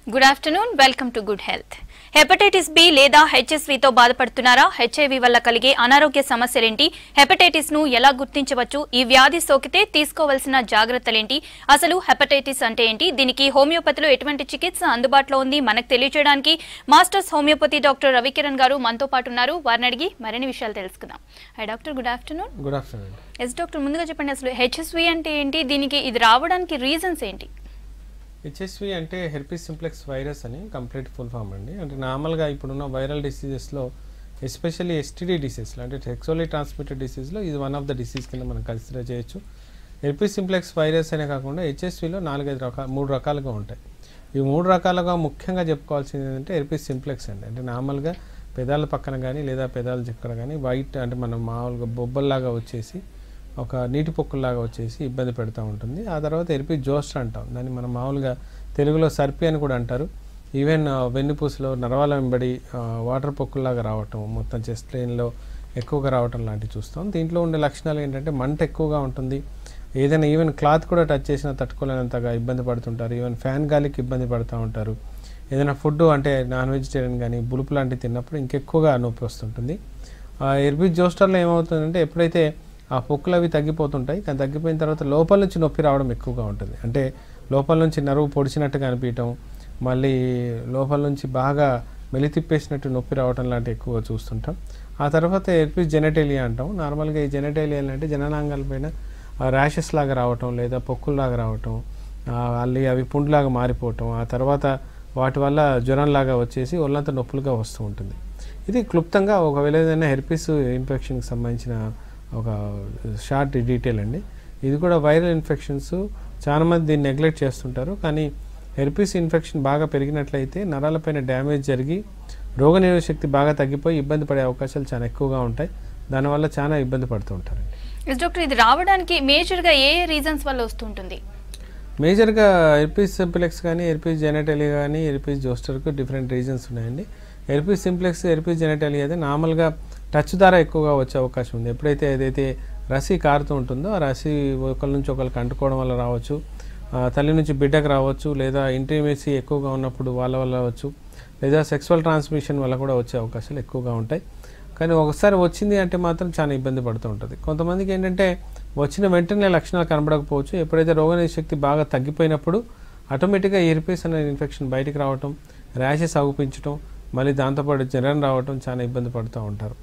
Good afternoon welcome to good health hepatitis B లేదా హెచ్ఎస్వితో బాధపడుతున్నారా హెచ్ఐవి వల్ల కలిగే అనారోగ్య సమస్యలేంటి హెపటైటిస్ ను ఎలా గుర్తించవచ్చు ఈ వ్యాధి సోకితే తీసుకోవాల్సిన జాగ్రత్తలేంటి అసలు హెపటైటిస్ అంటే ఏంటి దీనికి హోమియోపతిలో ఎటువంటి చికిత్స అందుబాటులో ఉంది మనకు తెలియజేయడానికి మాస్టర్స్ హోమియోపతి డాక్టర్ రవికిరణ్ గారు మనతో పాటు ఉన్నారు వారిని అడిగి మరిన్ని విషయాలు తెలుసుకుందాం hi doctor good afternoon good afternoon yes doctor ముందుగా చెప్పండి అసలు హెచ్ఎస్వి అంటే ఏంటి దీనికి ఇది రావడానికి రీజన్స్ ఏంటి హెచ్ఎస్వి అంటే హెర్పిస్ సింప్లెక్స్ వైరస్ అని కంప్లీట్ ఫుల్ ఫామ్ అండి అంటే నార్మల్గా ఇప్పుడున్న వైరల్ డిసీజెస్లో ఎస్పెషల్లీ ఎస్టీడీ డిసీజ్లో అంటే సెక్సువల్లీ ట్రాన్స్మిటెడ్ డిసీజ్లో ఇది వన్ ఆఫ్ ద డిసీజ్ కింద మనం కన్సిడర్ చేయొచ్చు హెర్పిస్ సింప్లెక్స్ వైరస్ అనే కాకుండా హెచ్ఎస్విలో నాలుగైదు రకాల మూడు రకాలుగా ఉంటాయి ఈ మూడు రకాలుగా ముఖ్యంగా చెప్పుకోవాల్సింది ఏంటంటే హెర్పిస్ సింప్లెక్స్ అండి అంటే నార్మల్గా పెదాల పక్కన కానీ లేదా పెదాల చిక్కర కానీ వైట్ అంటే మనం మామూలుగా బొబ్బల్లాగా వచ్చేసి ఒక నీటి పొక్కుల్లాగా వచ్చేసి ఇబ్బంది పెడుతూ ఉంటుంది ఆ తర్వాత ఎరిపి జోస్టర్ అంటాం దాన్ని మనం మామూలుగా తెలుగులో సర్పి అని కూడా అంటారు ఈవెన్ ఆ, వెన్నుపూసలో నరవాల వెంబడి ఆ, వాటర్ పొక్కుల్లాగా రావటం మొత్తం చెస్ట్ లైన్లో ఎక్కువగా రావటం లాంటివి చూస్తాం దీంట్లో ఉండే లక్షణాలు ఏంటంటే మంట ఎక్కువగా ఉంటుంది ఏదైనా ఈవెన్ క్లాత్ కూడా టచ్ చేసినా తట్టుకోలేనంతగా ఇబ్బంది పడుతుంటారు ఈవెన్ ఫ్యాన్ గాలికి ఇబ్బంది పడుతూ ఉంటారు ఏదైనా ఫుడ్ అంటే నాన్ వెజిటేరియన్ కానీ బులుపు లాంటివి తిన్నప్పుడు ఇంకెక్కువగా నొప్పి వస్తుంటుంది ఎర్బీ జోస్టర్లో ఏమవుతుందంటే ఎప్పుడైతే ఆ పొక్కులు అవి తగ్గిపోతుంటాయి కానీ తగ్గిపోయిన తర్వాత లోపల నుంచి నొప్పి రావడం ఎక్కువగా ఉంటుంది అంటే లోపల నుంచి నరువు పొడిచినట్టుగా అనిపించటం మళ్ళీ లోపల నుంచి బాగా మెలితిప్పేసినట్టు నొప్పి రావడం లాంటివి ఎక్కువగా చూస్తుంటాం ఆ తర్వాత ఎర్పిస్ జెనటేలియా అంటాం నార్మల్గా ఈ జెనటేలియా అంటే జననాంగాల పైన ర్యాషెస్ లాగా రావటం లేదా పొక్కుల్లాగా రావటం ఆ, మళ్ళీ అవి పుండ్లాగా మారిపోవటం ఆ తర్వాత వాటి వల్ల జ్వరంలాగా వచ్చేసి ఒళ్ళంతా నొప్పులుగా వస్తూ ఉంటుంది ఇది క్లుప్తంగా ఒకవేళ ఏదైనా హెర్పిస్ ఇన్ఫెక్షన్కి సంబంధించిన ఒక షార్ట్ డీటెయిల్ అండి ఇది కూడా వైరల్ ఇన్ఫెక్షన్స్ చాలామంది దీన్ని నెగ్లెక్ట్ చేస్తుంటారు కానీ హెర్పిస్ ఇన్ఫెక్షన్ బాగా పెరిగినట్లయితే నరాలపైన డ్యామేజ్ జరిగి రోగనిరోధక శక్తి బాగా తగ్గిపోయి ఇబ్బంది పడే అవకాశాలు చాలా ఎక్కువగా ఉంటాయి దానివల్ల చాలా ఇబ్బంది పడుతూ ఉంటారండి ఎస్ డాక్టర్ ఇది రావడానికి మేజర్గా ఏ రీజన్స్ వల్ల వస్తుంటుంది మేజర్గా ఎర్పిస్ సింప్లెక్స్ కానీ ఎర్పిస్ జెనటలియా కానీ ఎర్పిస్ జోస్టర్కు డిఫరెంట్ రీజన్స్ ఉన్నాయండి ఎర్పిస్ సింప్లెక్స్ ఎర్పిస్ జెనటలియా అయితే నార్మల్గా టచ్ ద్వారా ఎక్కువగా వచ్చే అవకాశం ఉంది ఎప్పుడైతే ఏదైతే రసి కారుతూ ఉంటుందో ఆ రసి ఒకరి నుంచి ఒకరికి అంటుకోవడం వల్ల రావచ్చు ఆ, తల్లి నుంచి బిడ్డకు రావచ్చు లేదా ఇంటిమేసీ ఎక్కువగా ఉన్నప్పుడు వాళ్ళ వల్ల రావచ్చు లేదా సెక్సువల్ ట్రాన్స్మిషన్ వల్ల కూడా వచ్చే అవకాశాలు ఎక్కువగా ఉంటాయి కానీ ఒకసారి వచ్చింది అంటే మాత్రం చాలా ఇబ్బంది పడుతూ ఉంటుంది కొంతమందికి ఏంటంటే వచ్చిన వెంటనే లక్షణాలు కనబడకపోవచ్చు ఎప్పుడైతే రోగనిరోధక శక్తి బాగా తగ్గిపోయినప్పుడు ఆటోమేటిక్గా ఎరిపేస్ అనే ఇన్ఫెక్షన్ బయటికి రావటం ర్యాషెస్ అగుపించడం మళ్ళీ దాంతోపాటు జ్వరం రావటం చాలా ఇబ్బంది పడుతూ ఉంటారు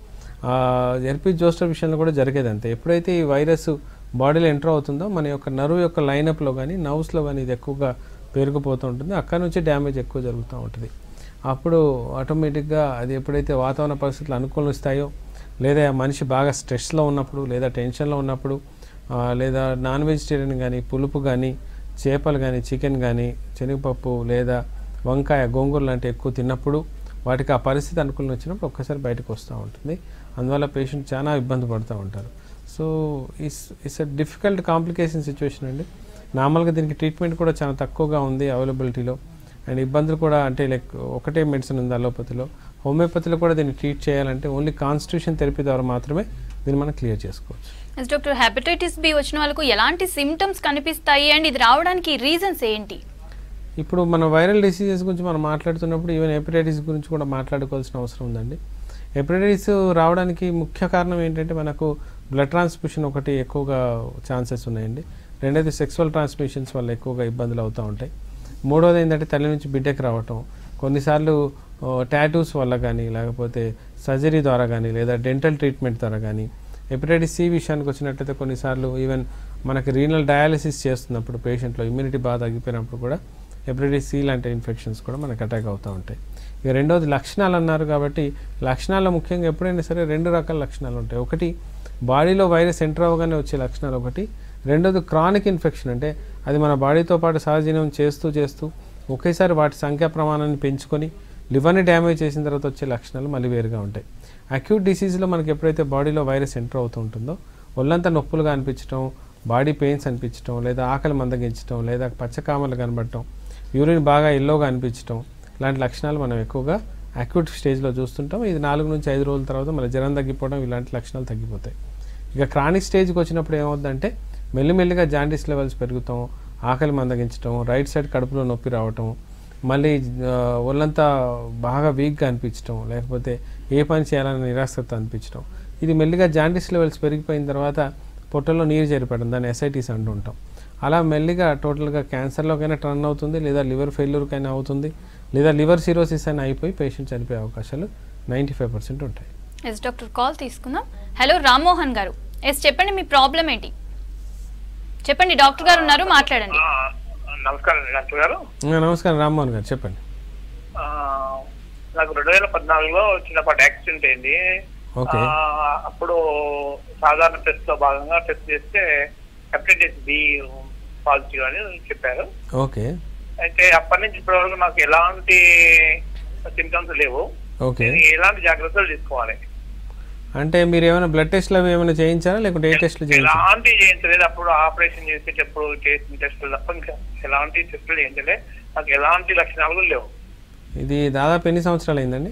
ఎర్పీ జోస్టర్ విషయంలో కూడా జరిగేది అంతే ఎప్పుడైతే ఈ వైరస్ బాడీలో ఎంటర్ అవుతుందో మన యొక్క నరువు యొక్క లైనప్లో కానీ నర్వ్స్లో కానీ ఇది ఎక్కువగా పెరిగిపోతూ ఉంటుంది అక్కడ నుంచి డ్యామేజ్ ఎక్కువ జరుగుతూ ఉంటుంది అప్పుడు ఆటోమేటిక్గా అది ఎప్పుడైతే వాతావరణ పరిస్థితులు అనుకూలిస్తాయో లేదా ఆ మనిషి బాగా స్ట్రెస్లో ఉన్నప్పుడు లేదా టెన్షన్లో ఉన్నప్పుడు ఆ, లేదా నాన్ వెజిటేరియన్ కానీ పులుపు కానీ చేపలు కానీ చికెన్ కానీ శనగపప్పు లేదా వంకాయ గోంగూర లాంటివి ఎక్కువ తిన్నప్పుడు వాటికి ఆ పరిస్థితి అనుకూలం వచ్చినప్పుడు ఒక్కసారి బయటకు వస్తూ ఉంటుంది అందువల్ల పేషెంట్ చాలా ఇబ్బంది పడుతూ ఉంటారు so it's it's a difficult complication situation అండి నార్మల్గా దీనికి ట్రీట్మెంట్ కూడా చాలా తక్కువగా ఉంది అవైలబిలిటీలో అండ్ ఇబ్బందులు కూడా అంటే లైక్ ఒకటే మెడిసిన్ ఉంది అలోపతిలో హోమియోపతిలో కూడా దీన్ని ట్రీట్ చేయాలంటే ఓన్లీ కాన్స్టిట్యూషన్ థెరపీ ద్వారా మాత్రమే దీన్ని మనం క్లియర్ చేసుకోవచ్చు ఎస్ డాక్టర్ హెపటైటిస్ బి వచ్చిన వాళ్ళకు ఎలాంటి సిమ్టమ్స్ కనిపిస్తాయి అండ్ ఇది రావడానికి రీజన్స్ ఏంటి ఇప్పుడు మన వైరల్ డిసీజెస్ గురించి మనం మాట్లాడుతున్నప్పుడు ఈవెన్ హెపటైటిస్ గురించి కూడా మాట్లాడుకోవాల్సిన అవసరం ఉందండి హెపటైటిస్ రావడానికి ముఖ్య కారణం ఏంటంటే మనకు బ్లడ్ ట్రాన్స్మిషన్ ఒకటి ఎక్కువగా ఛాన్సెస్ ఉన్నాయండి రెండోది సెక్సువల్ ట్రాన్స్మిషన్స్ వల్ల ఎక్కువగా ఇబ్బందులు అవుతూ ఉంటాయి మూడోది ఏంటంటే తల్లి నుంచి బిడ్డకి రావటం కొన్నిసార్లు టాటూస్ వల్ల కానీ లేకపోతే సర్జరీ ద్వారా కానీ లేదా డెంటల్ ట్రీట్మెంట్ ద్వారా కానీ హెపటైటిస్ సి విషయానికి వచ్చినట్లయితే కొన్నిసార్లు ఈవెన్ మనకి రీనల్ డయాలసిస్ చేస్తున్నప్పుడు పేషెంట్లో ఇమ్యూనిటీ బాగా తగ్గిపోయినప్పుడు కూడా హెపటైటిస్ సి లాంటి ఇన్ఫెక్షన్స్ కూడా మనకు అటాక్ అవుతూ ఉంటాయి ఇక రెండోది లక్షణాలు అన్నారు కాబట్టి లక్షణాల్లో ముఖ్యంగా ఎప్పుడైనా సరే రెండు రకాల లక్షణాలు ఉంటాయి ఒకటి బాడీలో వైరస్ ఎంటర్ అవ్వగానే వచ్చే లక్షణాలు ఒకటి రెండోది క్రానిక్ ఇన్ఫెక్షన్ అంటే అది మన బాడీతో పాటు సహజీవనం చేస్తూ చేస్తూ ఒకేసారి వాటి సంఖ్యా ప్రమాణాన్ని పెంచుకొని లివర్ని డ్యామేజ్ చేసిన తర్వాత వచ్చే లక్షణాలు మళ్ళీ వేరుగా ఉంటాయి అక్యూట్ డిసీజ్లో మనకి ఎప్పుడైతే బాడీలో వైరస్ ఎంటర్ అవుతూ ఉంటుందో ఒళ్ళంతా నొప్పులుగా అనిపించడం బాడీ పెయిన్స్ అనిపించడం లేదా ఆకలి మందగించడం లేదా పచ్చకామలు కనబడటం యూరిన్ బాగా ఎల్లోగా అనిపించడం ఇలాంటి లక్షణాలు మనం ఎక్కువగా అక్యూట్ స్టేజ్లో చూస్తుంటాం ఇది నాలుగు నుంచి ఐదు రోజుల తర్వాత మన జ్వరం తగ్గిపోవడం ఇలాంటి లక్షణాలు తగ్గిపోతాయి ఇక క్రానిక్ స్టేజ్కి వచ్చినప్పుడు ఏమవుతుందంటే మెల్లిమెల్లిగా జాండీస్ లెవెల్స్ పెరుగుతాం ఆకలి మందగించడం రైట్ సైడ్ కడుపులో నొప్పి రావటం మళ్ళీ ఆ, ఒళ్ళంతా బాగా వీక్గా అనిపించడం లేకపోతే ఏ పని చేయాలని నిరాసక్త అనిపించడం ఇది మెల్లిగా జాండీస్ లెవెల్స్ పెరిగిపోయిన తర్వాత పొట్టలో నీరు చేరిపడడం దాన్ని ఎస్ఐటీస్ అంటూ ఉంటాం అలా మెల్లిగా టోటల్గా క్యాన్సర్లోకైనా టర్న్ అవుతుంది లేదా లివర్ ఫెయిల్యూర్కైనా అవుతుంది లేదా లివర్ సిరోసిస్ అయినా అయిపోయి పేషెంట్ చనిపోయే అవకాశాలు నైంటీ ఫైవ్ పర్సెంట్ ఉంటాయి ఎస్ డాక్టర్ కాల్ తీసుకుందాం హలో రామ్మోహన్ గారు ఎస్ చెప్పండి మీ ప్రాబ్లం ఏంటి చెప్పండి డాక్టర్ గారు ఉన్నారు మాట్లాడండి ఆ, నమస్కారం డాక్టర్ గారు ఆ, నమస్కారం రామ్మోహన్ గారు చెప్పండి ఆ, నాకు రెండు వేల పద్నాలుగులో చిన్నపాటి యాక్సిడెంట్ అయింది ఓకే ఆ, అప్పుడు సాధారణ టెస్ట్ లో భాగంగా టెస్ట్ చేస్తే హెపటైటిస్ బి పాజిటివ్ అని చెప్పారు ఓకే అయితే అప్పటి నుంచి ఇప్పటి వరకు నాకు ఎలాంటి సిమ్టమ్స్ లేవు ఓకే నేను ఎలాంటి జాగ్రత్తలు తీసుకోవాలి అంటే మీరు ఏమైనా బ్లడ్ టెస్ట్లు అవి ఏమైనా చేయించారా లేకుంటే ఏ టెస్ట్లు చేయించారా ఎలాంటి చేయించలేదు అప్పుడు ఆపరేషన్ చేసేటప్పుడు చేసిన టెస్టులు తప్ప ఇంకా ఎలాంటి టెస్టులు చేయించలేదు నాకు ఎలాంటి లక్షణాలు కూడా లేవు ఇది దాదాపు ఎన్ని సంవత్సరాలు అయిందండి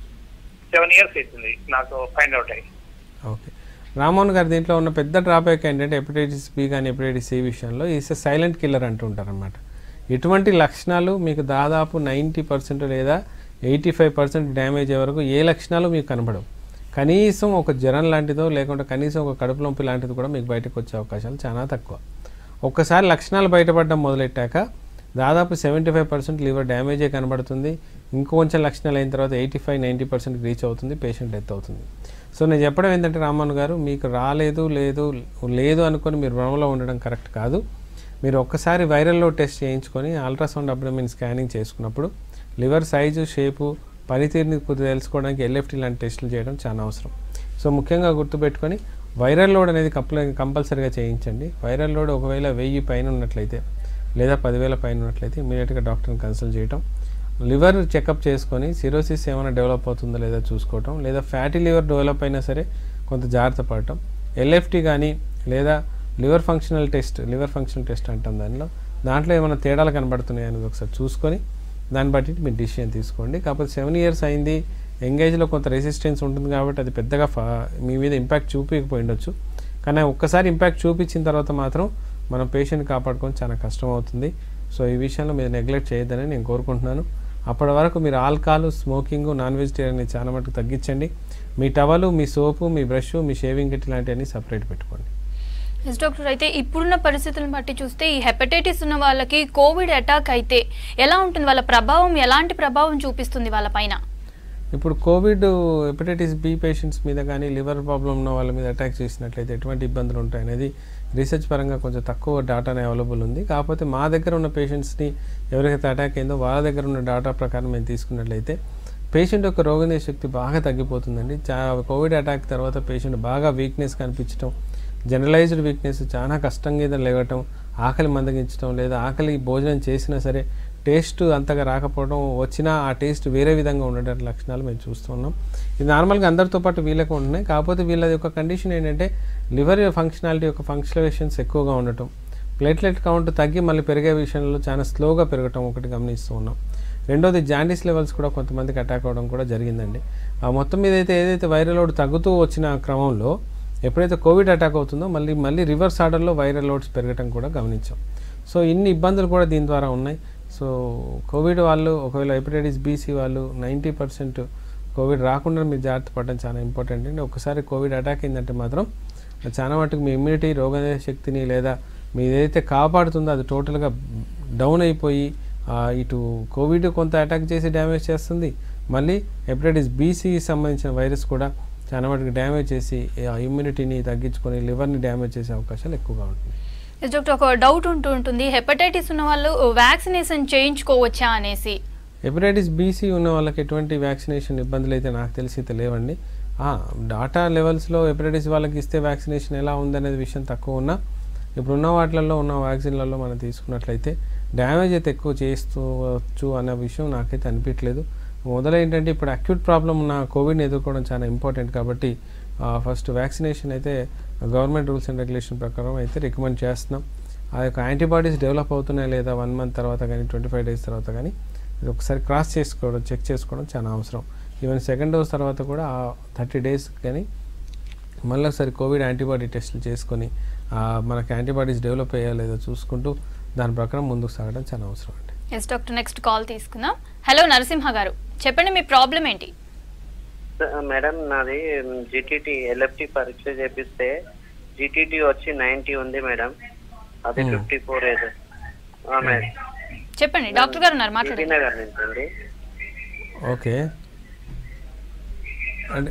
సెవెన్ ఇయర్స్ అవుతుంది నాకు ఫైండ్ అవుట్ అయ్యి ఓకే రామోహన్ గారి దీంట్లో ఉన్న పెద్ద డ్రాబ్యాక్ ఏంటంటే హెపటైటిస్ బి కానీ హెపటైటిస్ సి విషయంలో ఈస్ సైలెంట్ కిల్లర్ అంటూ ఉంటారనమాట ఇటువంటి లక్షణాలు మీకు దాదాపు నైంటీ పర్సెంట్ లేదా ఎయిటీ ఫైవ్ పర్సెంట్ డ్యామేజ్ అయ్యే వరకు ఏ లక్షణాలు మీకు కనబడవు కనీసం ఒక జ్వరం లాంటిదో లేకుంటే కనీసం ఒక కడుపు నొప్పి లాంటిది కూడా మీకు బయటకు వచ్చే అవకాశాలు చాలా తక్కువ ఒక్కసారి లక్షణాలు బయటపడడం మొదలెట్టాక దాదాపు సెవెంటీ ఫైవ్ పర్సెంట్ లివర్ డ్యామేజే కనబడుతుంది ఇంకొంచెం లక్షణాలు అయిన తర్వాత eighty five ninety percent reach అవుతుంది పేషెంట్ డెత్ అవుతుంది సో నేను చెప్పడం ఏంటంటే రామన్ గారు మీకు రాలేదు లేదు లేదు అనుకొని మీరు భ్రమలో ఉండడం కరెక్ట్ కాదు మీరు ఒక్కసారి వైరల్లో టెస్ట్ చేయించుకొని అల్ట్రాసౌండ్ అబ్డమిన్ స్కానింగ్ చేసుకున్నప్పుడు లివర్ సైజు షేపు పనితీరుని కొద్దిగా తెలుసుకోవడానికి ఎల్ఎఫ్టీ లాంటి టెస్టులు చేయడం చాలా అవసరం సో ముఖ్యంగా గుర్తుపెట్టుకొని వైరల్ లోడ్ అనేది కంపల్ కంపల్సరీగా చేయించండి వైరల్ లోడ్ ఒకవేళ వెయ్యి పైన ఉన్నట్లయితే లేదా పదివేల పైన ఉన్నట్లయితే ఇమీడియట్గా డాక్టర్ని కన్సల్ట్ చేయటం లివర్ చెకప్ చేసుకొని సిరోసిస్ ఏమైనా డెవలప్ అవుతుందో లేదా చూసుకోవటం లేదా ఫ్యాటీ లివర్ డెవలప్ అయినా సరే కొంత జాగ్రత్త పడటం ఎల్ఎఫ్టీ కానీ లేదా liver functional test liver functional test అంటాం దానిలో దాంట్లో ఏమైనా తేడాలు కనబడుతున్నాయి అనేది ఒకసారి చూసుకొని దాన్ని బట్టి మీరు డిసిషన్ తీసుకోండి కాకపోతే సెవెన్ ఇయర్స్ అయింది ఎంగేజ్లో కొంత రెసిస్టెన్స్ ఉంటుంది కాబట్టి అది పెద్దగా ఫా మీ మీద ఇంపాక్ట్ చూపించకపోయి ఉండొచ్చు కానీ ఒక్కసారి ఇంపాక్ట్ చూపించిన తర్వాత మాత్రం మనం పేషెంట్ కాపాడుకొని చాలా కష్టం అవుతుంది సో ఈ విషయంలో మీరు నెగ్లెక్ట్ చేయొద్దని నేను కోరుకుంటున్నాను అప్పటి వరకు మీరు ఆల్కహాల్ స్మోకింగ్ నాన్ వెజిటేరియన్ చాలా మటుకు తగ్గించండి మీ టవలు మీ సోపు మీ బ్రష్ మీ షేవింగ్ కిట్ ఇలాంటివన్నీ సపరేట్ పెట్టుకోండి ఎస్ డాక్టర్ అయితే ఇప్పుడున్న పరిస్థితులను బట్టి చూస్తే ఈ హెపటైటిస్ ఉన్న వాళ్ళకి కోవిడ్ అటాక్ అయితే ఎలా ఉంటుంది వాళ్ళ ప్రభావం ఎలాంటి ప్రభావం చూపిస్తుంది వాళ్ళ పైన ఇప్పుడు కోవిడ్ హెపటైటిస్ బి పేషెంట్స్ మీద కానీ లివర్ ప్రాబ్లం ఉన్న వాళ్ళ మీద అటాక్ చేసినట్లయితే ఎటువంటి ఇబ్బందులు ఉంటాయి అనేది రీసెర్చ్ పరంగా కొంచెం తక్కువ డాటానే అవైలబుల్ ఉంది కాకపోతే మా దగ్గర ఉన్న పేషెంట్స్ని ఎవరికైతే అటాక్ అయిందో వాళ్ళ దగ్గర ఉన్న డాటా ప్రకారం మేము తీసుకున్నట్లయితే పేషెంట్ యొక్క రోగనిరోధక శక్తి బాగా తగ్గిపోతుందండి చా కోవిడ్ అటాక్ తర్వాత పేషెంట్ బాగా వీక్నెస్ కనిపించడం జనరలైజ్డ్ వీక్నెస్ చాలా కష్టంగా ఏదో లేవటం ఆకలి మందగించడం లేదా ఆకలి భోజనం చేసినా సరే టేస్ట్ అంతగా రాకపోవడం వచ్చినా ఆ టేస్ట్ వేరే విధంగా ఉండడం లక్షణాలు మేము చూస్తున్నాం ఇది నార్మల్గా అందరితో పాటు వీళ్ళకు ఉంటున్నాయి కాకపోతే వీళ్ళ యొక్క కండిషన్ ఏంటంటే లివర్ ఫంక్షనాలిటీ యొక్క ఫంక్షనలేషన్స్ ఎక్కువగా ఉండటం ప్లేట్లెట్ కౌంట్ తగ్గి మళ్ళీ పెరిగే విషయంలో చాలా స్లోగా పెరగటం ఒకటి గమనిస్తూ ఉన్నాం రెండోది జాండీస్ లెవెల్స్ కూడా కొంతమందికి అటాక్ అవ్వడం కూడా జరిగిందండి ఆ మొత్తం మీద అయితే ఏదైతే వైరల్ లోడ్ తగ్గుతూ వచ్చిన క్రమంలో ఎప్పుడైతే కోవిడ్ అటాక్ అవుతుందో మళ్ళీ మళ్ళీ రివర్స్ ఆర్డర్లో వైరల్ లోడ్స్ పెరగడం కూడా గమనించాం సో ఇన్ని ఇబ్బందులు కూడా దీని ద్వారా ఉన్నాయి సో కోవిడ్ వాళ్ళు ఒకవేళ hepatitis B C ninety percent COVID రాకుండా మీరు జాగ్రత్త పడడం చాలా ఇంపార్టెంట్ అండి ఒకసారి కోవిడ్ అటాక్ అయిందంటే మాత్రం చాలా మటుకు మీ ఇమ్యూనిటీ రోగనిరోధక శక్తిని లేదా మీ ఏదైతే కాపాడుతుందో అది టోటల్గా డౌన్ అయిపోయి ఆ, ఇటు కోవిడ్ కొంత అటాక్ చేసి డ్యామేజ్ చేస్తుంది మళ్ళీ హెపటైటిస్ బీసీకి సంబంధించిన వైరస్ కూడా చాలా మటుకు డ్యామేజ్ చేసి ఆ ఇమ్యూనిటీని తగ్గించుకొని లివర్ని డ్యామేజ్ చేసే అవకాశాలు ఎక్కువగా ఉంటుంది ఎస్ డాక్టర్ ఒక డౌట్ ఉంటూ ఉంటుంది హెపటైటిస్ ఉన్న వాళ్ళు వ్యాక్సినేషన్ చేయించుకోవచ్చా అనేసి హెపటైటిస్ బీసీ ఉన్న వాళ్ళకి ఎటువంటి వ్యాక్సినేషన్ ఇబ్బందులు అయితే నాకు తెలిసి అయితే లేవండి ఆ, డాటా లెవెల్స్లో హెపటైటిస్ వాళ్ళకి ఇస్తే వ్యాక్సినేషన్ ఎలా ఉందనేది విషయం తక్కువ ఉన్నా ఇప్పుడున్న వాటిలలో ఉన్న వ్యాక్సిన్లలో మనం తీసుకున్నట్లయితే డ్యామేజ్ అయితే ఎక్కువ చేస్తూవచ్చు అన్న విషయం నాకైతే అనిపించలేదు మొదలు ఏంటంటే ఇప్పుడు అక్యూట్ ప్రాబ్లం ఉన్న కోవిడ్ని ఎదుర్కోవడం చాలా ఇంపార్టెంట్ కాబట్టి ఫస్ట్ వ్యాక్సినేషన్ అయితే గవర్నమెంట్ రూల్స్ అండ్ రెగ్యులేషన్ ప్రకారం అయితే రికమెండ్ చేస్తున్నాం ఆ యొక్క యాంటీబాడీస్ డెవలప్ అవుతున్నాయి లేదా వన్ మంత్ తర్వాత కానీ ట్వంటీ ఫైవ్ డేస్ తర్వాత కానీ ఇది ఒకసారి క్రాస్ చేసుకోవడం చెక్ చేసుకోవడం చాలా అవసరం ఈవెన్ సెకండ్ డోస్ తర్వాత కూడా ఆ థర్టీ డేస్ కానీ మళ్ళీ ఒకసారి కోవిడ్ యాంటీబాడీ టెస్టులు చేసుకొని ఆ, మనకి యాంటీబాడీస్ డెవలప్ అయ్యా లేదో చూసుకుంటూ దాని ప్రకారం ముందుకు సాగడం చాలా అవసరం అండి ఎస్ డాక్టర్ నెక్స్ట్ కాల్ తీసుకుందాం హలో నరసింహ గారు చెప్పండి మీ ప్రాబ్లం ఏంటి మేడం నాది జీటీటీ ఎల్ఎఫ్టి పరీక్ష చేపిస్తే జీటీటీ వచ్చి నైన్టీ ఉంది మేడం అది Hmm. ఫిఫ్టీ ఫోర్ ఏదో ఆ, మేడం చెప్పండి డాక్టర్ గారు ఉన్నారు జీటీ మాట్లాడండి నగర్ నుంచి అండి ఓకే అంటే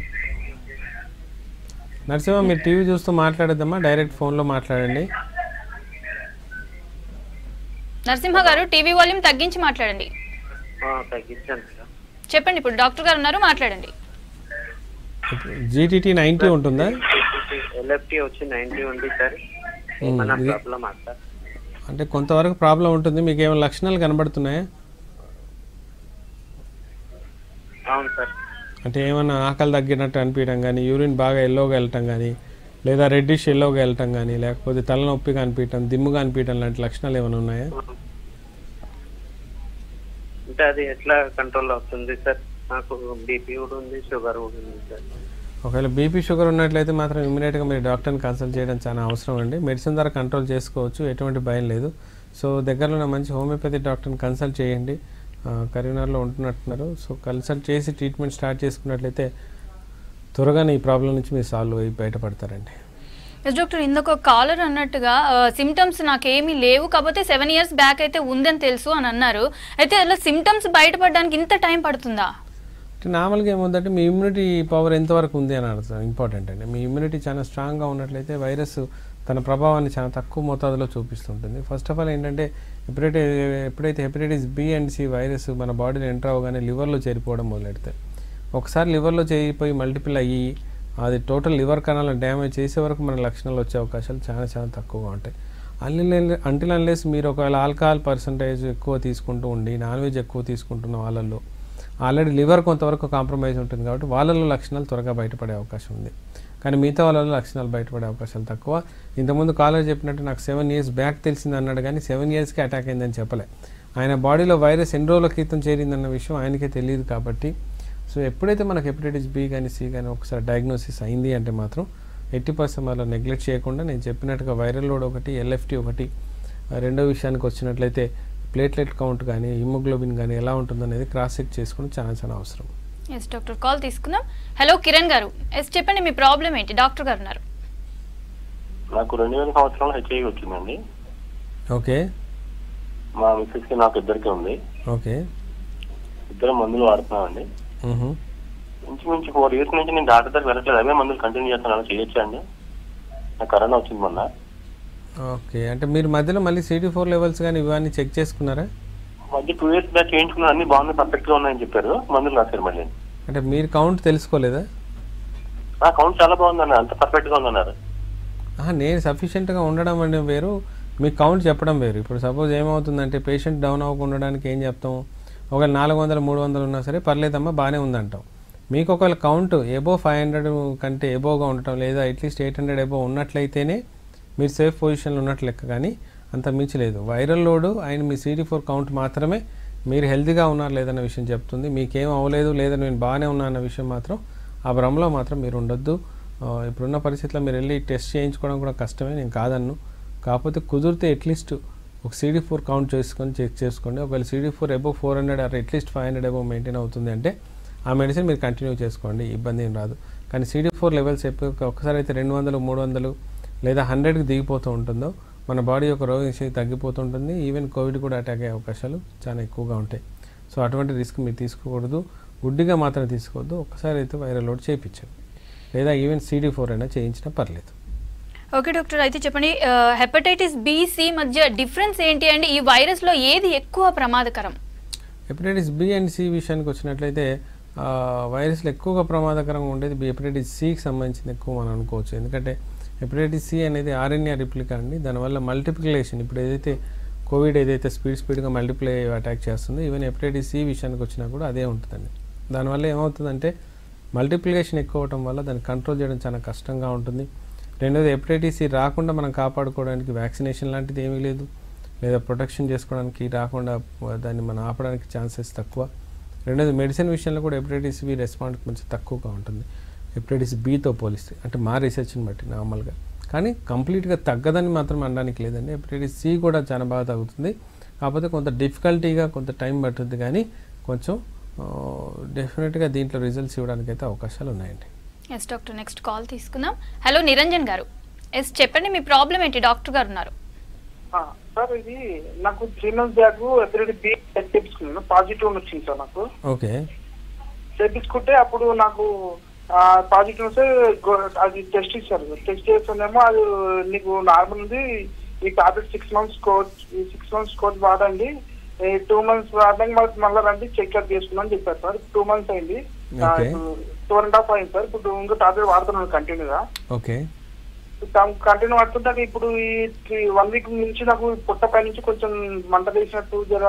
నరసింహ మీరు టీవీ చూస్తూ మాట్లాడద్దమ్మా డైరెక్ట్ ఫోన్లో మాట్లాడండి నరసింహ గారు టీవీ వాల్యూమ్ తగ్గించి మాట్లాడండి ఆ, తగ్గించాను మేడం చెప్పండి ఇప్పుడు డాక్టర్ గారు ఉన్నారు మాట్లాడండి జీటీటీ నైంటీ ఉంటుందా ఎల్ఎఫ్టి వచ్చి నైన్టీ ఉంది సార్ Hmm, ఏమన్నా ఇది- ప్రాబ్లమా సార్ అంటే కొంతవరకు ప్రాబ్లం ఉంటుంది మీకు ఏమైనా లక్షణాలు కనబడుతున్నాయా అవును సార్ అంటే ఏమైనా ఆకలి తగ్గినట్టు అనిపించడం కానీ యూరిన్ బాగా ఎల్లోగా వెళ్ళటం కానీ లేదా రెడ్డిష్ ఎల్లోగా వెళ్ళటం కానీ లేకపోతే తలనొప్పిగా అనిపించడం దిమ్ముగా అనిపించడం లాంటి లక్షణాలు ఏమైనా ఉన్నాయా అంటే అది ఎట్లా కంట్రోల్ అవుతుంది సార్ నాకు బీపీ కూడా ఉంది షుగర్ కూడా ఉంది సార్ ఒకవేళ బీపీ షుగర్ ఉన్నట్లయితే మాత్రం ఇమీడియట్గా మీరు డాక్టర్ని కన్సల్ట్ చేయడం చాలా అవసరం అండి మెడిసిన్ ద్వారా కంట్రోల్ చేసుకోవచ్చు ఎటువంటి భయం లేదు సో దగ్గరలో ఉన్న మంచి హోమియోపతి డాక్టర్ని కన్సల్ట్ చేయండి ఆ, కరీంనగర్లో ఉంటున్నట్టున్నారు సో కన్సల్ట్ చేసి ట్రీట్మెంట్ స్టార్ట్ చేసుకున్నట్లయితే త్వరగానే ఈ ప్రాబ్లం నుంచి మీరు సాల్వ్ అయ్యి బయటపడతారండి ఎస్ డాక్టర్ ఇందాక కాలర్ అన్నట్టుగా సిమ్టమ్స్ నాకేమీ లేవు కాకపోతే సెవెన్ ఇయర్స్ బ్యాక్ అయితే ఉందని తెలుసు అని అన్నారు అయితే అలా సిమ్టమ్స్ బయటపడడానికి ఇంత టైం పడుతుందా అంటే నార్మల్గా ఏముందంటే మీ ఇమ్యూనిటీ పవర్ ఎంతవరకు ఉంది అని అర్థం ఇంపార్టెంట్ అండి మీ ఇమ్యూనిటీ చాలా స్ట్రాంగ్గా ఉన్నట్లయితే వైరస్ తన ప్రభావాన్ని చాలా తక్కువ మోతాదులో చూపిస్తుంటుంది ఫస్ట్ ఆఫ్ ఆల్ ఏంటంటే ఎప్పుడైతే ఎప్పుడైతే hepatitis B and C virus మన బాడీలో ఎంటర్ అవ్వగానే లివర్లో చేరిపోవడం మొదలెడతాయి ఒకసారి లివర్లో చేరిపోయి మల్టిపుల్ అయ్యి అది టోటల్ లివర్ కణాలను డ్యామేజ్ చేసే వరకు మన లక్షణాలు వచ్చే అవకాశాలు చాలా చాలా తక్కువగా ఉంటాయి అన్ని అంటిల్ అన్లెస్ మీరు ఒకవేళ ఆల్కహాల్ పర్సంటేజ్ ఎక్కువ తీసుకుంటూ ఉండి నాన్ వెజ్ ఎక్కువ తీసుకుంటున్న వాళ్ళల్లో ఆల్రెడీ లివర్ కొంతవరకు కాంప్రమైజ్ ఉంటుంది కాబట్టి వాళ్ళలో లక్షణాలు త్వరగా బయటపడే అవకాశం ఉంది కానీ మిగతా వాళ్ళలో లక్షణాలు బయటపడే అవకాశాలు తక్కువ ఇంతకుముందు కాలేజ్ చెప్పినట్టు నాకు సెవెన్ ఇయర్స్ బ్యాక్ తెలిసింది అన్నాడు కానీ సెవెన్ ఇయర్స్కి అటాక్ అయిందని చెప్పలే ఆయన బాడీలో వైరస్ ఎన్ని రోజుల క్రితం చేరిందన్న విషయం ఆయనకే తెలియదు కాబట్టి సో ఎప్పుడైతే మనకు హెపటైటిస్ బి కానీ సి కానీ ఒకసారి డయాగ్నోసిస్ అయింది అంటే మాత్రం ఎయిటీ పర్సెంట్ అలా నెగ్లెక్ట్ చేయకుండా నేను చెప్పినట్టుగా వైరల్ లోడ్ ఒకటి ఎల్ఎఫ్టీ ఒకటి ఆ రెండో విషయానికి వచ్చినట్లయితే ప్లేట్లెట్ కౌంట్ కానీ హిమోగ్లోబిన్ కానీ ఎలా ఉంటుందనేది క్రాస్ చెక్ చేసుకోవడం చాలా చాలా అవసరం ఎస్ డాక్టర్ కాల్ తీసుకుందాం హలో కిరణ్ గారు ఎస్ చెప్పండి మీ ప్రాబ్లం ఏంటి డాక్టర్ గారు ఉన్నారు నాకు రెండు వేల సంవత్సరంలో హెచ్ఐవి వచ్చిందండి ఓకే మా మిస్సెస్ కి నాకు ఇద్దరికి ఉంది ఓకే ఇద్దరు మందులు వాడుతున్నామండి మ్హూ. ఇంచుమించు ఫోర్ ఇయర్స్ నుంచి నేను డాక్టర్ దగ్గర వెళ్ళట్లేదు అవే మందులు కంటిన్యూ చేస్తున్నాను చేయొచ్చా అండి నాకు కరోనా వచ్చింది మొన్న ఓకే అంటే మీరు మధ్యలో మళ్ళీ సిటీ ఫోర్ లెవెల్స్ కానీ ఇవన్నీ చెక్ చేసుకున్నారా మధ్య టూ ఇయర్స్ బ్యాక్ చేయించుకున్నాను అన్ని బాగున్నాయి పర్ఫెక్ట్ గా ఉన్నాయని చెప్పారు మందులు రాశారు మళ్ళీ అంటే మీరు కౌంట్ తెలుసుకోలేదా ఆ కౌంట్ చాలా బాగుందన్న అంత పర్ఫెక్ట్ గా ఉందన్నారు ఆహా, నేను సఫిషియెంట్గా ఉండడం అంటే వేరు మీకు కౌంట్ చెప్పడం వేరు ఇప్పుడు సపోజ్ ఏమవుతుందంటే పేషెంట్ డౌన్ అవ్వకుండా ఉండడానికి ఏం చెప్తాం ఒకవేళ నాలుగు వందలు మూడు వందలు ఉన్నా సరే పర్లేదమ్మా బాగానే ఉందంటాం మీకు ఒకవేళ కౌంట్ ఎబో ఫైవ్ హండ్రెడ్ కంటే ఎబోగా ఉండటం లేదా అట్లీస్ట్ ఎయిట్ హండ్రెడ్ ఎబో ఉన్నట్లయితేనే మీరు సేఫ్ పొజిషన్లో ఉన్నట్లు లెక్క కానీ అంత మించి లేదు వైరల్ లోడ్ అండ్ మీ సిటీ ఫోర్ కౌంట్ మాత్రమే మీరు హెల్తీగా ఉన్నారు లేదన్న విషయం చెప్తుంది మీకేం అవ్వలేదు లేదా నేను బాగానే ఉన్నా అన్న విషయం మాత్రం ఆ భ్రమలో మాత్రం మీరు ఉండొద్దు ఆ, ఇప్పుడున్న పరిస్థితిలో మీరు వెళ్ళి టెస్ట్ చేయించుకోవడం కూడా కష్టమే నేను కాదన్ను కాకపోతే కుదిరితే అట్లీస్ట్ ఒక సీడీ ఫోర్ కౌంట్ చేసుకొని చెక్ చేసుకోండి ఒకవేళ CD four above four hundred or at least five hundred above maintain అవుతుంది అంటే ఆ మెడిసిన్ మీరు కంటిన్యూ చేసుకోండి ఇబ్బంది ఏం రాదు కానీ సీడీ ఫోర్ లెవెల్స్ ఎప్పుడు ఒకసారి అయితే రెండు వందలు మూడు వందలు లేదా హండ్రెడ్కి దిగిపోతూ ఉంటుందో మన బాడీ యొక్క రోగశక్తి తగ్గిపోతుంటుంది ఈవెన్ కోవిడ్ కూడా అటాక్ అయ్యే అవకాశాలు చాలా ఎక్కువగా ఉంటాయి సో అటువంటి రిస్క్ మీరు తీసుకోకూడదు గుడ్డిగా మాత్రం తీసుకోవద్దు ఒకసారి అయితే వైరల్ లోడ్ చేయించండి లేదా ఈవెన్ సీడీ ఫోర్ అయినా చేయించినా పర్లేదు ఓకే డాక్టర్ అయితే చెప్పండి హెపటైటిస్ బి సి మధ్య డిఫరెన్స్ ఏంటి అండి ఈ వైరస్ లో ఏది ఎక్కువ ప్రమాదకరం హెపటైటిస్ బి అండ్ సి విషయానికి వచ్చినట్లయితే ఆ, వైరస్లు ఎక్కువగా ప్రమాదకరంగా ఉండేది బి హెపటైటిస్ సికి సంబంధించింది ఎక్కువ మనం అనుకోవచ్చు ఎందుకంటే హెపటైటిస్ సి అనేది ఆర్ఎన్ఏ రిప్లికా అండి దానివల్ల మల్టిప్లికేషన్ ఇప్పుడు ఏదైతే కోవిడ్ ఏదైతే స్పీడ్ స్పీడ్గా మల్టిప్లై అటాక్ చేస్తుందో ఈవెన్ హెపటైటిస్ సి విషయానికి వచ్చినా కూడా అదే ఉంటుందండి దానివల్ల ఏమవుతుందంటే మల్టిప్లికేషన్ ఎక్కువ అవటం వల్ల దాన్ని కంట్రోల్ చేయడం చాలా కష్టంగా ఉంటుంది రెండోది హెపటైటిస్ సి రాకుండా మనం కాపాడుకోవడానికి వ్యాక్సినేషన్ లాంటిది ఏమీ లేదు లేదా ప్రొటెక్షన్ చేసుకోవడానికి రాకుండా దాన్ని మనం ఆపడానికి ఛాన్సెస్ తక్కువ రెండోది మెడిసిన్ విషయంలో కూడా హెపటైటిస్ బి రెస్పాండ్ కొంచెం తక్కువగా ఉంటుంది హెపటైటిస్ బితో పోలిస్తే అంటే మా రీసెర్చ్ని బట్టి నార్మల్గా కానీ కంప్లీట్గా తగ్గదని మాత్రం అనడానికి లేదండి హెపటైటిస్ సి కూడా చాలా బాగా తగ్గుతుంది కాకపోతే కొంత డిఫికల్టీగా కొంత టైం పడుతుంది కానీ కొంచెం డెఫినెట్గా దీంట్లో రిజల్ట్స్ ఇవ్వడానికి అయితే అవకాశాలు ఉన్నాయండి ఎస్ డాక్టర్ నెక్స్ట్ కాల్ తీసుకుందాం హలో నిరంజన్ గారు ఎస్ చెప్పండి మీ ప్రాబ్లం ఏంటి డాక్టర్ గారు ఉన్నారు ఆ, సార్ ఇది నాకు త్రీ మంత్స్ బ్యాక్ ఎప్పుడైతే బీ టెస్ట్ చేయించుకున్నాను పాజిటివ్ అని వచ్చింది సార్ నాకు ఓకే చేయించుకుంటే అప్పుడు నాకు పాజిటివ్ వస్తే గో- అది టెస్ట్ ఇచ్చారు టెస్ట్ చేస్తేనేమో అది నీకు నార్మల్ ఉంది ఈ టాబ్లెట్ సిక్స్ మంత్స్ కోర్స్ ఈ సిక్స్ మంత్స్ కోర్స్ వాడండి టూ మంత్స్ వాడడానికి మళ్ళీ మళ్ళీ రండి చెక్అప్ చేసుకున్నాను చెప్పారు సార్ టూ మంత్స్ అయింది Okay. టూ అండ్ హాఫ్ అయింది సార్ ఇప్పుడు ఇంకో టాబ్లెట్ వాడుతున్నాను కంటిన్యూగా ఓకే కంటిన్యూ పడుతుంటే ఇప్పుడు ఈ వన్ వీక్ నుంచి నాకు పుట్ట పై నుంచి కొంచెం మంట వేసినట్టు జర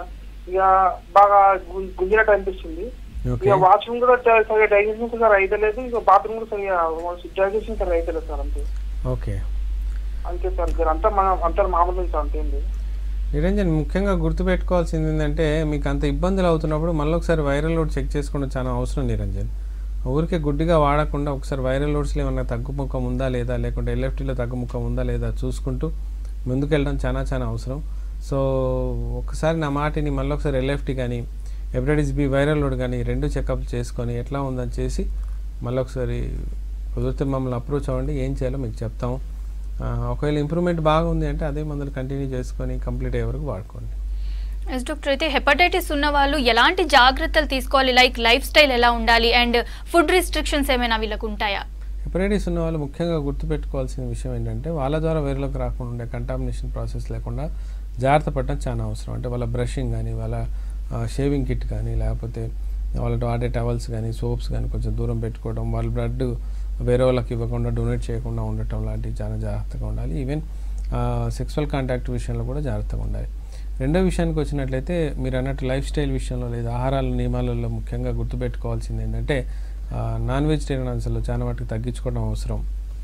ఇక బాగా గు- గుంజినట్టు అనిపిస్తుంది ఓకే ఇక వాష్రూమ్ కూడా చ- సరిగా డైజెషన్ కూడా సరిగా అయితలేదు ఇక బాత్రూమ్ కూడా సరిగా డైజెషన్ సరిగా అయితలేదు సార్ అంతే ఓకే అంతే సార్ జర అంతా మన అంతా మామూలు సార్ అంతే ఏంది నిరంజన్ ముఖ్యంగా గుర్తుపెట్టుకోవాల్సింది ఏంటంటే మీకు అంత ఇబ్బందులు అవుతున్నప్పుడు మళ్ళీ ఒకసారి వైరల్ లోడ్ చెక్ చేసుకోవడం చాలా అవసరం నిరంజన్ ఊరికే గుడ్డిగా వాడకుండా ఒకసారి వైరల్ లోడ్స్లో ఏమన్నా తగ్గుముఖం ఉందా లేదా లేకుంటే ఎల్ఎఫ్టీలో తగ్గుముఖం ఉందా లేదా చూసుకుంటూ ముందుకెళ్ళడం చాలా చాలా అవసరం సో ఒకసారి నా మాటిని మళ్ళీ ఒకసారి ఎల్ఎఫ్టీ కానీ హెపటైటిస్ బి వైరల్ లోడ్ కానీ రెండు చెకప్ చేసుకొని ఎట్లా ఉందని చేసి మళ్ళీ ఒకసారి కుదిరితే మమ్మల్ని అప్రోచ్ అవ్వండి ఏం చేయాలో మీకు చెప్తాము ఆ, ఒకవేళ ఇంప్రూవ్మెంట్ బాగుంది అంటే అదే మందులు కంటిన్యూ చేసుకొని కంప్లీట్ అయ్యే వరకు వాడుకోండి ఎస్ డాక్టర్ అయితే హెపటైటిస్ ఉన్న వాళ్ళు ఎలాంటి జాగ్రత్తలు తీసుకోవాలి లైక్ లైఫ్ స్టైల్ ఎలా ఉండాలి అండ్ ఫుడ్ రిస్ట్రిక్షన్స్ ఏమైనా వీళ్ళకు ఉంటాయా హెపటైటిస్ ఉన్న వాళ్ళు ముఖ్యంగా గుర్తుపెట్టుకోవాల్సిన విషయం ఏంటంటే వాళ్ళ ద్వారా వేరులోకి రాకుండా ఉండే కంటామినేషన్ ప్రాసెస్ లేకుండా జాగ్రత్త పడటం చాలా అవసరం అంటే వాళ్ళ బ్రషింగ్ కానీ వాళ్ళ షేవింగ్ కిట్ కానీ లేకపోతే వాళ్ళ వాడే టవల్స్ కానీ సోప్స్ కానీ కొంచెం దూరం పెట్టుకోవడం వాళ్ళ బ్లడ్ వేరే వాళ్ళకి ఇవ్వకుండా డొనేట్ చేయకుండా ఉండటం లాంటివి చాలా జాగ్రత్తగా ఉండాలి ఈవెన్ సెక్సువల్ కాంటాక్ట్ విషయంలో కూడా జాగ్రత్తగా ఉండాలి రెండో విషయానికి వచ్చినట్లయితే మీరు అన్నట్టు లైఫ్ స్టైల్ విషయంలో లేదా ఆహారాల నియమాలలో ముఖ్యంగా గుర్తుపెట్టుకోవాల్సింది ఏంటంటే నాన్ వెజిటేరియన్ అంశాలు చాలా మటుకు తగ్గించుకోవడం అవసరం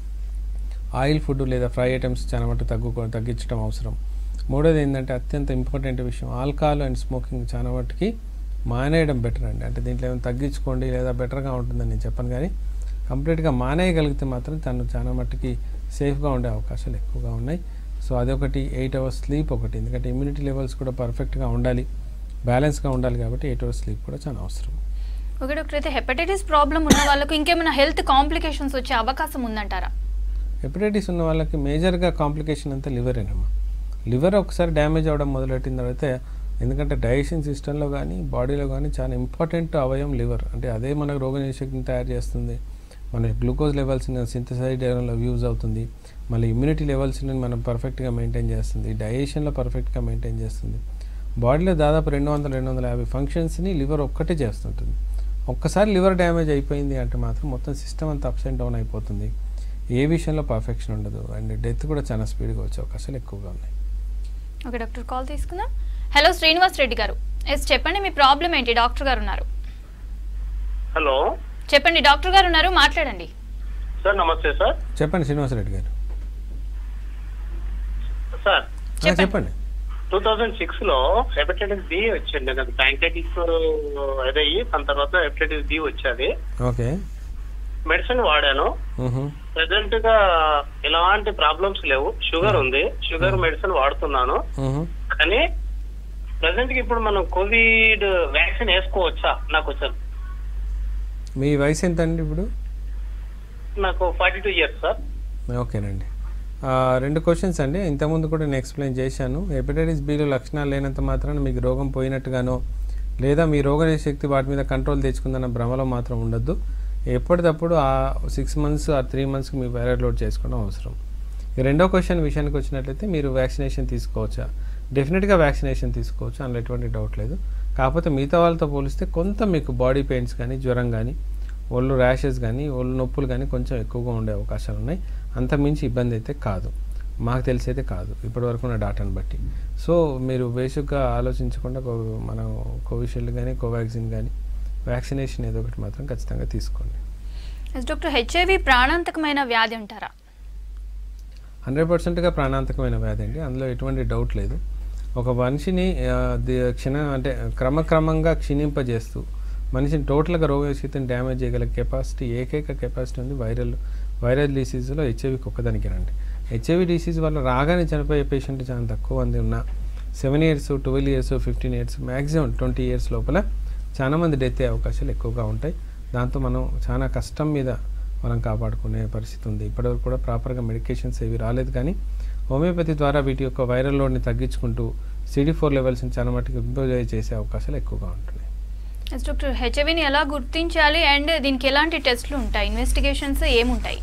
ఆయిల్ ఫుడ్ లేదా ఫ్రై ఐటమ్స్ చాలా మటుకు తగ్గుకో తగ్గించడం అవసరం మూడోది ఏంటంటే అత్యంత ఇంపార్టెంట్ విషయం ఆల్కహాల్ అండ్ స్మోకింగ్ చాలా మటుకి మానేయడం బెటర్ అండి అంటే దీంట్లో ఏమైనా తగ్గించుకోండి లేదా బెటర్గా ఉంటుందని నేను చెప్పను కానీ కంప్లీట్గా మానేయగలిగితే మాత్రం తను చాలా మట్టుకి సేఫ్గా ఉండే అవకాశాలు ఎక్కువగా ఉన్నాయి సో అదొకటి ఎయిట్ అవర్స్ స్లీప్ ఒకటి ఎందుకంటే ఇమ్యూనిటీ లెవెల్స్ కూడా పర్ఫెక్ట్గా ఉండాలి బ్యాలెన్స్గా ఉండాలి కాబట్టి ఎయిట్ అవర్స్ స్లీప్ కూడా చాలా అవసరం ఓకే డాక్టర్ అయితే హెపటైటిస్ ప్రాబ్లం ఉన్న వాళ్ళకు ఇంకేమైనా హెల్త్ కాంప్లికేషన్స్ వచ్చే అవకాశం ఉందంటారా హెపటైటిస్ ఉన్న వాళ్ళకి మేజర్గా కాంప్లికేషన్ అంతా లివరేనమ్మా లివర్ ఒకసారి డ్యామేజ్ అవ్వడం మొదలెట్టిన తర్వాత ఎందుకంటే డైజెషన్ సిస్టంలో కానీ బాడీలో కానీ చాలా ఇంపార్టెంట్ అవయవం లివర్ అంటే అదే మనకు రోగనిరోధకతని తయారు చేస్తుంది మన గ్లూకోజ్ లెవెల్స్ని సింథసైడ్ చేయడంలో యూజ్ అవుతుంది మళ్ళీ ఇమ్యూనిటీ లెవెల్స్ని మనం పర్ఫెక్ట్గా మెయింటైన్ చేస్తుంది డైజెషన్లో పర్ఫెక్ట్గా మెయింటైన్ చేస్తుంది బాడీలో దాదాపు రెండు వందల రెండు వందల యాభై ఫంక్షన్స్ని లివర్ ఒక్కటే చేస్తుంటుంది ఒక్కసారి లివర్ డ్యామేజ్ అయిపోయింది అంటే మాత్రం మొత్తం సిస్టమ్ అంతా అప్స్ అండ్ డౌన్ అయిపోతుంది ఏ విషయంలో పర్ఫెక్షన్ ఉండదు అండ్ డెత్ కూడా చాలా స్పీడ్గా వచ్చే అవకాశాలు ఎక్కువగా ఉన్నాయి ఓకే డాక్టర్ కాల్ తీసుకుందాం హలో శ్రీనివాస్ రెడ్డి గారు ఎస్ చెప్పండి మీ ప్రాబ్లం ఏంటి డాక్టర్ గారు ఉన్నారు హలో చెప్పండి డాక్టర్ గారు ఉన్నారు మాట్లాడండి సార్ నమస్తే సార్ చెప్పండి శ్రీనివాసరెడ్డి గారు సార్ ఆ, చెప్పండి టూ థౌజండ్ సిక్స్ లో హెపటైటిస్ బి వచ్చింది నాకు ప్యాంకైటిస్ అదయ్యి దాని తర్వాత హెపటైటిస్ బి వచ్చేది ఓకే మెడిసిన్ వాడాను మ్హూ. ప్రెసెంట్ గా ఎలాంటి ప్రాబ్లమ్స్ లేవు షుగర్ ఉంది షుగర్ మెడిసిన్ వాడుతున్నాను మ్హూ. కానీ ప్రెసెంట్ కి ఇప్పుడు మనం కోవిడ్ వ్యాక్సిన్ వేసుకోవచ్చా నాకు వచ్చాను మీ వయసు ఎంత అండి ఇప్పుడు నాకు ఫార్టీ టూ ఇయర్స్ సార్ ఓకేనండి ఆ, రెండు క్వశ్చన్స్ అండి ఇంతకుముందు కూడా నేను ఎక్స్ప్లెయిన్ చేశాను హెపటైటిస్ బిలో లక్షణాలు లేనంత మాత్రాన మీకు రోగం పోయినట్టుగానో లేదా మీ రోగ శక్తి వాటి మీద కంట్రోల్ తెచ్చుకుందన్న భ్రమలో మాత్రం ఉండొద్దు ఎప్పటికప్పుడు ఆ సిక్స్ మంత్స్ ఆ త్రీ మంత్స్కి మీ వైరల్ లోడ్ చేసుకోవడం అవసరం ఇక రెండో క్వశ్చన్ విషయానికి వచ్చినట్లయితే మీరు వ్యాక్సినేషన్ తీసుకోవచ్చా డెఫినెట్గా వ్యాక్సినేషన్ తీసుకోవచ్చు అందులో ఎటువంటి డౌట్ లేదు కాకపోతే మిగతా వాళ్ళతో పోలిస్తే కొంత మీకు బాడీ పెయిన్స్ కానీ జ్వరం కానీ ఒళ్ళు ర్యాషెస్ కానీ ఒళ్ళు నొప్పులు కానీ కొంచెం ఎక్కువగా ఉండే అవకాశాలు ఉన్నాయి అంత మించి ఇబ్బంది అయితే కాదు మాకు తెలిసి అయితే కాదు ఇప్పటివరకు ఉన్న డాటాను బట్టి సో మీరు బేసిక్గా ఆలోచించకుండా కో- మనం కోవిషీల్డ్ కానీ కోవాక్సిన్ కానీ వ్యాక్సినేషన్ ఏదో ఒకటి మాత్రం ఖచ్చితంగా తీసుకోండి ఎస్ డాక్టర్ హెచ్ఐవి ప్రాణాంతకమైన వ్యాధి అంటారా హండ్రెడ్ పర్సెంట్గా ప్రాణాంతకమైన వ్యాధి అండి అందులో ఎటువంటి డౌట్ లేదు ఒక మనిషిని ఆ, ది- క్షణ అంటే క్రమక్రమంగా క్షీణింపజేస్తూ మనిషిని టోటల్గా రోగశక్తిని డ్యామేజ్ చేయగల కెపాసిటీ ఏకైక కెపాసిటీ ఉంది వైరల్ వైరల్ డిసీజ్లో హెచ్ఐవికి ఒక్కదానికేనండి హెచ్ఐవి డిసీజ్ వల్ల రాగానే చనిపోయే పేషెంట్ చాలా తక్కువ మంది ఉన్నా seven years twelve years fifteen years maximum twenty years లోపల చాలా మంది డెత్ అయ్యే అవకాశాలు ఎక్కువగా ఉంటాయి దాంతో మనం చాలా కష్టం మీద మనం కాపాడుకునే పరిస్థితి ఉంది ఇప్పటివరకు కూడా ప్రాపర్గా మెడికేషన్స్ ఏవి రాలేదు కానీ హోమియోపతి ద్వారా వీటి యొక్క వైరల్ లోడ్ని తగ్గించుకుంటూ సిడి ఫోర్ లెవెల్స్ని చాలా మటుకు ఇంప్రూవ్ చేసే అవకాశాలు ఎక్కువగా ఉంటున్నాయి ఎస్ డాక్టర్ హెచ్ఐవిని ఎలా గుర్తించాలి అండ్ దీనికి ఎలాంటి టెస్ట్లు ఉంటాయి ఇన్వెస్టిగేషన్స్ ఏముంటాయి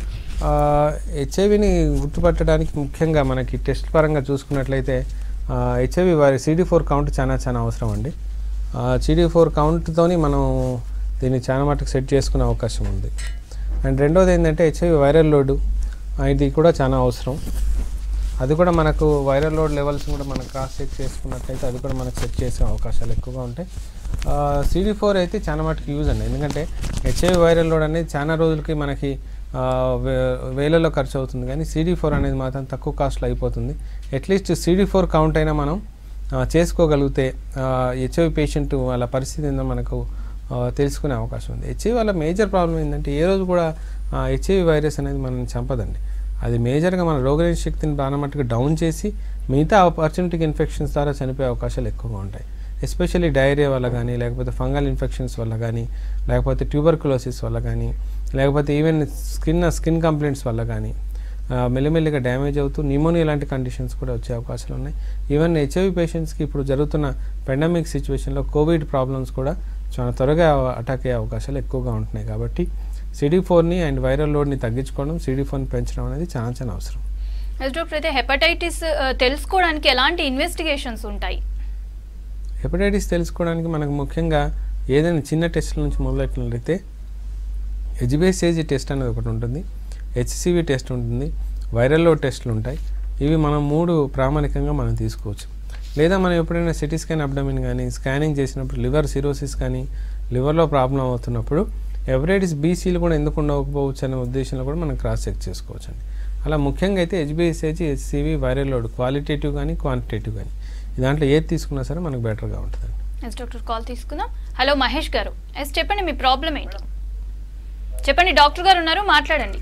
హెచ్ఐవిని గుర్తుపట్టడానికి ముఖ్యంగా మనకి టెస్ట్ పరంగా చూసుకున్నట్లయితే హెచ్ఐవి వారి సిడి ఫోర్ కౌంట్ చాలా చాలా అవసరం అండి సిడి ఫోర్ కౌంట్తోని మనం దీన్ని చాలా మటుకు సెట్ చేసుకునే అవకాశం ఉంది అండ్ రెండోది ఏంటంటే హెచ్ఐవి వైరల్ లోడ్ ఇది కూడా చాలా అవసరం అది కూడా మనకు వైరల్ లోడ్ లెవెల్స్ కూడా మనం క్రాస్ చెక్ చేసుకున్నట్లయితే అది కూడా మనకు సెట్ చేసే అవకాశాలు ఎక్కువగా ఉంటాయి సిడి ఫోర్ అయితే చాలా మటుకు యూజ్ అండి ఎందుకంటే హెచ్ఐవి వైరల్ లోడ్ అనేది చాలా రోజులకి మనకి ఆ, వే- వేలలో ఖర్చు అవుతుంది కానీ సిడి ఫోర్ అనేది మాత్రం తక్కువ కాస్ట్లో అయిపోతుంది అట్లీస్ట్ సిడి ఫోర్ కౌంట్ అయినా మనం ఆ, చేసుకోగలిగితే హెచ్ఐవి పేషెంట్ వాళ్ళ పరిస్థితి ఏందో మనకు ఆ, తెలుసుకునే అవకాశం ఉంది హెచ్ఐవి వల్ల మేజర్ ప్రాబ్లం ఏంటంటే ఏ రోజు కూడా హెచ్ఐవి వైరస్ అనేది మనం చంపదండి అది మేజర్గా మన రోగనిరోధక శక్తిని బాగా మట్టుకు డౌన్ చేసి మిగతా ఆపర్చునిటీకి ఇన్ఫెక్షన్స్ ద్వారా చనిపోయే అవకాశాలు ఎక్కువగా ఉంటాయి ఎస్పెషల్లీ డయేరియా వల్ల కానీ లేకపోతే ఫంగల్ ఇన్ఫెక్షన్స్ వల్ల కానీ లేకపోతే ట్యూబర్కులోసిస్ వల్ల కానీ లేకపోతే ఈవెన్ స్కిన్ స్కిన్ కంప్లైంట్స్ వల్ల కానీ ఆ, మెల్లిమెల్లిగా డ్యామేజ్ అవుతూ నిమోనియా లాంటి కండిషన్స్ కూడా వచ్చే అవకాశాలు ఉన్నాయి ఈవెన్ హెచ్ఐవి పేషెంట్స్కి ఇప్పుడు జరుగుతున్న పెండమిక్ సిచ్యువేషన్లో కోవిడ్ ప్రాబ్లమ్స్ కూడా చాలా త్వరగా అటాక్ అయ్యే అవకాశాలు ఎక్కువగా ఉంటున్నాయి కాబట్టి సిడి ఫోర్ని అండ్ వైరల్ లోడ్ని తగ్గించుకోవడం సిడి ఫోర్ని పెంచడం అనేది చాలా చాలా అవసరం ఎస్ డాక్టర్ అయితే హెపటైటిస్ తెలుసుకోవడానికి ఎలాంటి ఇన్వెస్టిగేషన్స్ ఉంటాయి హెపటైటిస్ తెలుసుకోవడానికి మనకు ముఖ్యంగా ఏదైనా చిన్న టెస్ట్ల నుంచి మొదలెట్టినట్లయితే హెచ్బిఎస్ఏజీ టెస్ట్ అనేది ఒకటి ఉంటుంది హెచ్సివి టెస్ట్ ఉంటుంది వైరల్ లోడ్ టెస్ట్లు ఉంటాయి ఇవి మనం మూడు ప్రామాణికంగా మనం తీసుకోవచ్చు లేదా మనం ఎప్పుడైనా సిటీ స్కాన్ అబ్డమిన్ కానీ స్కానింగ్ చేసినప్పుడు లివర్ సిరోసిస్ కానీ లివర్లో ప్రాబ్లం అవుతున్నప్పుడు ఎవరైటిస్ బీసీలు కూడా ఎందుకు ఉండకపోవచ్చు అనే ఉద్దేశంలో కూడా మనం క్రాస్ చెక్ చేసుకోవచ్చు అండి అలా ముఖ్యంగా అయితే హెచ్బిఎస్ఏజీ హెచ్సివి వైరల్ లోడ్ క్వాలిటేటివ్ కానీ క్వాంటిటేటివ్ కానీ దాంట్లో ఏది తీసుకున్నా సరే మనకు బెటర్గా ఉంటుందండి ఎస్ డాక్టర్ కాల్ తీసుకుందాం హలో మహేష్ గారు ఎస్ చెప్పండి మీ ప్రాబ్లం ఏంటి చెప్పండి డాక్టర్ గారు ఉన్నారు మాట్లాడండి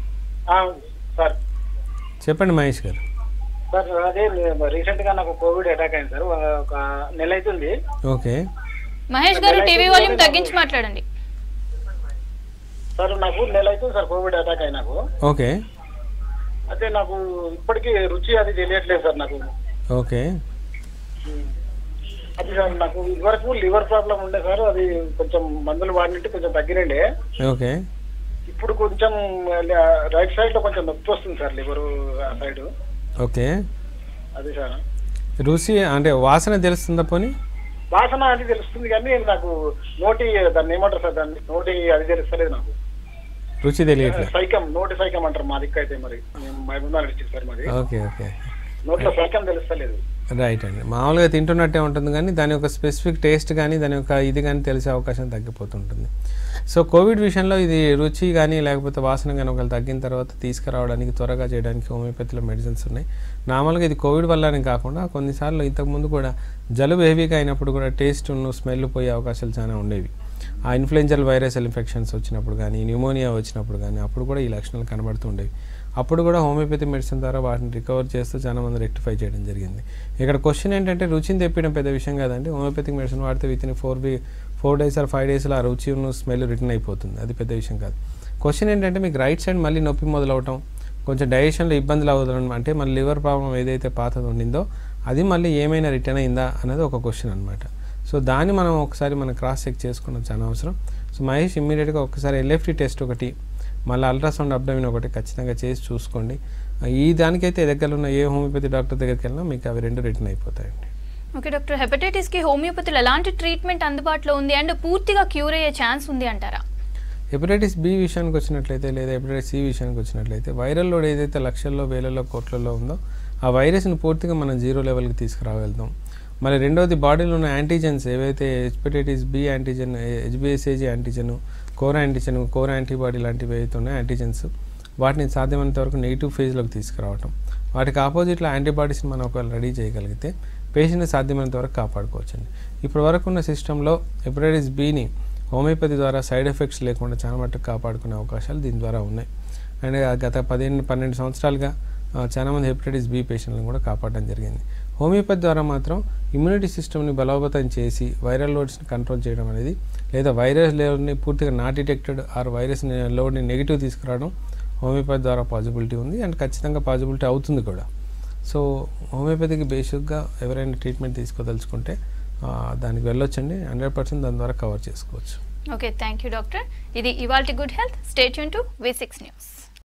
సార్ చెప్పండి మహేష్ గారు సార్ అదే రీసెంట్ గా నాకు కోవిడ్ అటాక్ అయింది సార్ ఒక నెల అవుతుంది ఓకే మహేష్ గారు టీవీ వాల్యూమ్ తగ్గించి మాట్లాడండి సార్ నాకు నెల అవుతుంది సార్ కోవిడ్ అటాక్ అయి నాకు ఓకే అయితే నాకు ఇప్పటికీ రుచి అది తెలియట్లేదు సార్ నాకు ఓకే అది సార్ నాకు ఇదివరకు లివర్ ప్రాబ్లం ఉండే సార్ అది కొంచెం మందులు వాడినట్టు కొంచెం తగ్గినండే ఓకే ఇప్పుడు కొంచెం రైట్ సైడ్ లో కొంచెం నొప్పి వస్తుంది సార్ లివర్ ఆ సైడ్ ఓకే అది సార్ రుచి అంటే వాసన తెలుస్తుందా పోనీ వాసన అది తెలుస్తుంది కానీ నాకు నోటి దాన్ని ఏమంటారు సార్ దాన్ని నోటి అది తెలుస్తలేదు నాకు రుచి తెలియట్లే సైకం నోటి సైకం అంటారు మా దిక్కు అయితే మరి మేము మహబూబ్నగర్ డిస్ట్రిక్ట్ సార్ మరి ఓకే ఓకే నోట్లో సైకం తెలుస్తలేదు రైట్ అండి మామూలుగా తింటున్నట్టే ఉంటుంది కానీ దాని యొక్క స్పెసిఫిక్ టేస్ట్ కానీ దాని యొక్క ఇది కానీ తెలిసే అవకాశం తగ్గిపోతుంటుంది సో కోవిడ్ విషయంలో ఇది రుచి కానీ లేకపోతే వాసన కానీ ఒకవేళ తగ్గిన తర్వాత తీసుకురావడానికి త్వరగా చేయడానికి హోమియోపతిలో మెడిసిన్స్ ఉన్నాయి నార్మల్గా ఇది కోవిడ్ వల్లనే కాకుండా కొన్నిసార్లు ఇంతకుముందు కూడా జలుబు హెవీగా అయినప్పుడు కూడా టేస్ట్ స్మెల్ పోయే అవకాశాలు చాలా ఉండేవి ఆ ఇన్ఫ్లుయెంజల్ వైరసల్ ఇన్ఫెక్షన్స్ వచ్చినప్పుడు కానీ న్యూమోనియా వచ్చినప్పుడు కానీ అప్పుడు కూడా ఈ లక్షణాలు కనబడుతుండేవి అప్పుడు కూడా హోమియోపతి మెడిసిన్ ద్వారా వాటిని రికవర్ చేస్తూ చాలా మంది రెక్టిఫై చేయడం జరిగింది ఇక్కడ క్వశ్చన్ ఏంటంటే రుచిని తెప్పడం పెద్ద విషయం కాదండి హోమియోపతిక్ మెడిసిన్ వాడితే within four we four days or five డేస్లో ఆ రుచి స్మెల్ రిటర్న్ అయిపోతుంది అది పెద్ద విషయం కాదు క్వశ్చన్ ఏంటంటే మీకు రైట్ సైడ్ మళ్ళీ నొప్పి మొదలవటం కొంచెం డైజెషన్లో ఇబ్బందులు అవ్వడం అంటే మన లివర్ ప్రాబ్లం ఏదైతే పాతది ఉండిందో అది మళ్ళీ ఏమైనా రిటర్న్ అయిందా అనేది ఒక క్వశ్చన్ అనమాట సో దాన్ని మనం ఒకసారి మనం క్రాస్ చెక్ చేసుకోవడం చాలా అవసరం సో మహేష్ ఇమ్మీడియట్గా ఒకసారి ఎల్ఎఫ్టీ టెస్ట్ ఒకటి మళ్ళీ అల్ట్రాసౌండ్ అబ్డమిన్ ఒకటి ఖచ్చితంగా చేసి చూసుకోండి ఈ దానికైతే దగ్గర ఉన్న ఏ హోమియోపతి డాక్టర్ దగ్గరికి వెళ్ళినా మీకు అవి రెండు రిటర్న్ అయిపోతాయండి ఓకే డాక్టర్ హెపటైటిస్ కి హోమియోపతిలో ఎలాంటి ట్రీట్మెంట్ అందుబాటులో ఉంది అండ్ పూర్తిగా క్యూర్ అయ్యే ఛాన్స్ ఉంది అంటారా హెపటైటిస్ బి విషయానికి వచ్చినట్లయితే లేదా హెపటైటిస్ సి విషయానికి వచ్చినట్లయితే వైరల్ లోడ్ ఏదైతే లక్షల్లో వేలలో కోట్లలో ఉందో ఆ వైరస్ని పూర్తిగా మనం జీరో లెవెల్కి తీసుకురాగలుగుతాం మరి రెండోది బాడీలో ఉన్న యాంటీజెన్స్ ఏవైతే హెపటైటిస్ బి యాంటీజెన్ హెచ్బిఎస్ఏజీ antigen core antigen core antibody లాంటివి ఏవైతే ఉన్నాయో యాంటీజెన్స్ వాటిని సాధ్యమైనంత వరకు నెగిటివ్ ఫేజ్లోకి తీసుకురావటం వాటికి ఆపోజిట్లో యాంటీబాడీస్ని మనం ఒకవేళ రెడీ చేయగలిగితే పేషెంట్ని సాధ్యమైనంత వరకు కాపాడుకోవచ్చండి ఇప్పటి వరకు ఉన్న సిస్టంలో హెపటైటిస్ బిని హోమియోపతి ద్వారా సైడ్ ఎఫెక్ట్స్ లేకుండా చాలా మట్టుకు కాపాడుకునే అవకాశాలు దీని ద్వారా ఉన్నాయి అండ్ గత పదిహేను పన్నెండు సంవత్సరాలుగా ఆ, చాలా మంది హెపటైటిస్ బి పేషెంట్లను కూడా కాపాడడం జరిగింది హోమియోపతి ద్వారా మాత్రం ఇమ్యూనిటీ సిస్టమ్ని బలోపేతం చేసి వైరల్ లోడ్స్ని కంట్రోల్ చేయడం అనేది లేదా వైరస్ లెవెల్ని పూర్తిగా నాట్ డిటెక్టెడ్ ఆర్ వైరస్ లోడ్ని నెగిటివ్ తీసుకురావడం హోమియోపతి ద్వారా పాసిబిలిటీ ఉంది అండ్ ఖచ్చితంగా పాసిబిలిటీ అవుతుంది కూడా సో హోమియోపతికి బేసిక్గా ఎవరైనా ట్రీట్మెంట్ తీసుకోదలుచుకుంటే ఆ, దానికి వెళ్ళొచ్చండి హండ్రెడ్ పర్సెంట్ దాని ద్వారా కవర్ చేసుకోవచ్చు ఓకే థ్యాంక్ యూ డాక్టర్ ఇది ఇవాల్టి good health state to V six news